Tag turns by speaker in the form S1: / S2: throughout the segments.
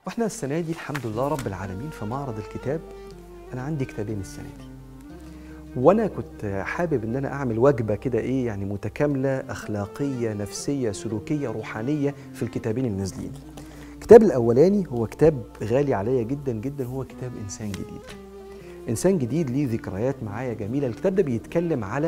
S1: واحنا السنه دي الحمد لله رب العالمين في معرض الكتاب انا عندي كتابين السنه دي وانا كنت حابب ان انا اعمل وجبه كده ايه يعني متكامله اخلاقيه نفسيه سلوكيه روحانيه في الكتابين النازلين الكتاب الاولاني هو كتاب غالي عليا جدا جدا هو كتاب انسان جديد انسان جديد ليه ذكريات معايا جميله الكتاب ده بيتكلم على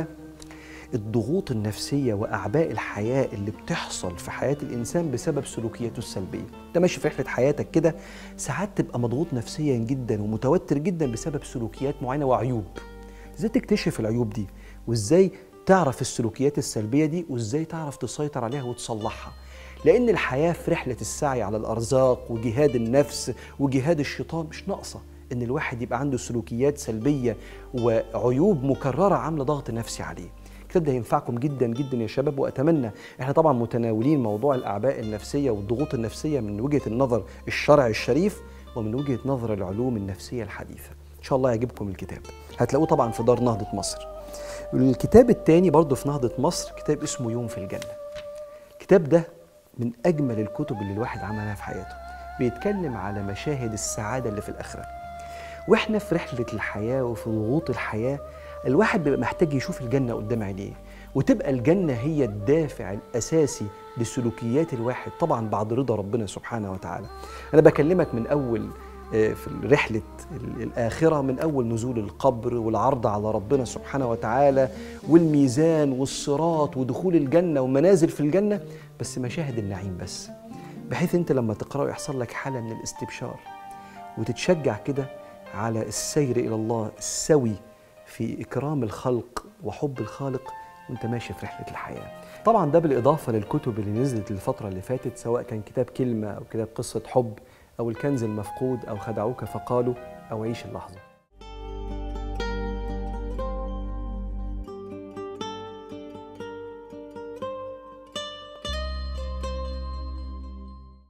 S1: الضغوط النفسيه واعباء الحياه اللي بتحصل في حياه الانسان بسبب سلوكياته السلبيه انت ماشي في رحله حياتك كده ساعات تبقى مضغوط نفسيا جدا ومتوتر جدا بسبب سلوكيات معينه وعيوب ازاي تكتشف العيوب دي وازاي تعرف السلوكيات السلبيه دي وازاي تعرف تسيطر عليها وتصلحها لان الحياه في رحله السعي على الارزاق وجهاد النفس وجهاد الشيطان مش ناقصه ان الواحد يبقى عنده سلوكيات سلبيه وعيوب مكرره عامله ضغط نفسي عليه الكتاب ده هينفعكم جدا جدا يا شباب واتمنى احنا طبعا متناولين موضوع الاعباء النفسيه والضغوط النفسيه من وجهه النظر الشرعي الشريف ومن وجهه نظر العلوم النفسيه الحديثه ان شاء الله يعجبكم الكتاب هتلاقوه طبعا في دار نهضه مصر الكتاب الثاني برضه في نهضه مصر كتاب اسمه يوم في الجنه الكتاب ده من اجمل الكتب اللي الواحد عملها في حياته بيتكلم على مشاهد السعاده اللي في الاخره واحنا في رحله الحياه وفي ضغوط الحياه الواحد بيبقى محتاج يشوف الجنه قدام عينيه وتبقى الجنه هي الدافع الاساسي لسلوكيات الواحد طبعا بعد رضا ربنا سبحانه وتعالى انا بكلمك من اول في رحلة الآخرة من أول نزول القبر والعرض على ربنا سبحانه وتعالى والميزان والصراط ودخول الجنة ومنازل في الجنة بس مشاهد النعيم بس بحيث أنت لما تقرأه يحصل لك حالة من الاستبشار وتتشجع كده على السير إلى الله السوي في إكرام الخلق وحب الخالق وانت ماشي في رحلة الحياة طبعا ده بالإضافة للكتب اللي نزلت الفترة اللي فاتت سواء كان كتاب كلمة أو كتاب قصة حب أو الكنز المفقود أو خدعوك فقالوا أو عيش اللحظة